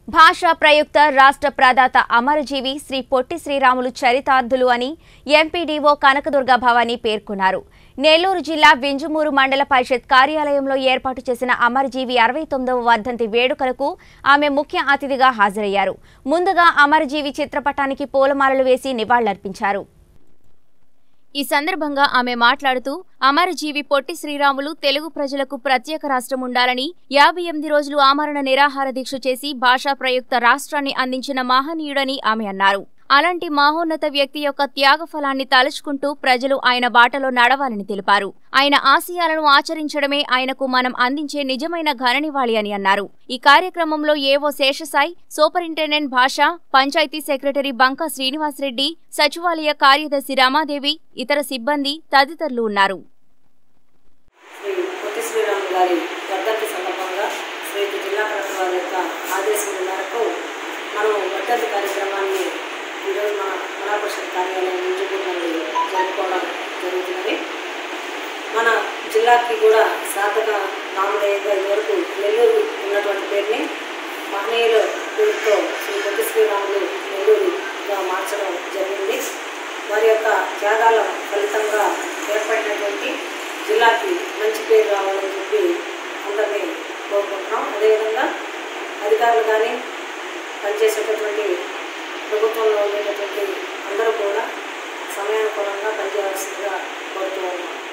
భాషా ప్రయుక్త రాష్ట్ర ప్రదాత అమరజీవి శ్రీ పొట్టి శ్రీరాములు చరితార్థులు అని ఎంపీడీఓ కనకదుర్గ భవానీ పేర్కొన్నారు నెల్లూరు జిల్లా వింజమూరు మండల పరిషత్ కార్యాలయంలో ఏర్పాటు చేసిన అమరజీవి అరవై తొమ్మిదవ వర్ధంతి వేడుకలకు ఆమె ముఖ్య అతిథిగా హాజరయ్యారు ముందుగా అమరజీవి చిత్రపటానికి పూలమాలలు వేసి నివాళులర్పించారు ఈ సందర్భంగా ఆమె మాట్లాడుతూ అమరజీవి పొట్టి శ్రీరాములు తెలుగు ప్రజలకు ప్రత్యేక రాష్ట్రం ఉండాలని యాభై ఎనిమిది రోజులు ఆమరణ నిరాహార దీక్ష చేసి భాషా ప్రయుక్త రాష్ట్రాన్ని అందించిన మహనీయుడని ఆమె అన్నారు అలాంటి మహోన్నత వ్యక్తి యొక్క త్యాగ ఫలాన్ని తలుచుకుంటూ ప్రజలు ఆయన బాటలో నడవాలని తెలిపారు ఆయన ఆశయాలను ఆచరించడమే ఆయనకు మనం అందించే నిజమైన ఘననివాళి అని అన్నారు ఈ కార్యక్రమంలో ఏవో శేషసాయి సూపరింటెండెంట్ భాష పంచాయతీ సెక్రటరీ బంకా శ్రీనివాసరెడ్డి సచివాలయ కార్యదర్శి రమాదేవి ఇతర సిబ్బంది తదితరులు ఉన్నారు శ్రీ పొట్టి శ్రీరాములు గారి వర్ధంతి సందర్భంగా శ్రీయుత జిల్లా కలెక్టర్ వారి యొక్క ఆదేశం మేరకు మనం వర్ధంతి కార్యక్రమాన్ని ఈరోజు మన కళా పరిషత్ కార్యాలయం నుంచి నుండి జరుపుకోవడం జరుగుతున్నది మన జిల్లాకి కూడా సాధక నామధేయంగా ఇదివరకు నెల్లూరు ఉన్నటువంటి పేరుని మహనీయుల పేరుతో శ్రీ పొట్టి శ్రీరాములు నెల్లూరుగా మార్చడం జరిగింది వారి యొక్క త్యాగాల ఫలితంగా ఏర్పడినటువంటి జిల్లాకి మంచి పేరు రావాలని చెప్పి అందరినీ కోరుకుంటున్నాం అదేవిధంగా అధికారులు కానీ పనిచేసేటటువంటి ప్రభుత్వంలో ఉండేటటువంటి అందరూ కూడా సమయానుకూలంగా పనిచేయాల్సిందిగా కోరుతూ ఉన్నాం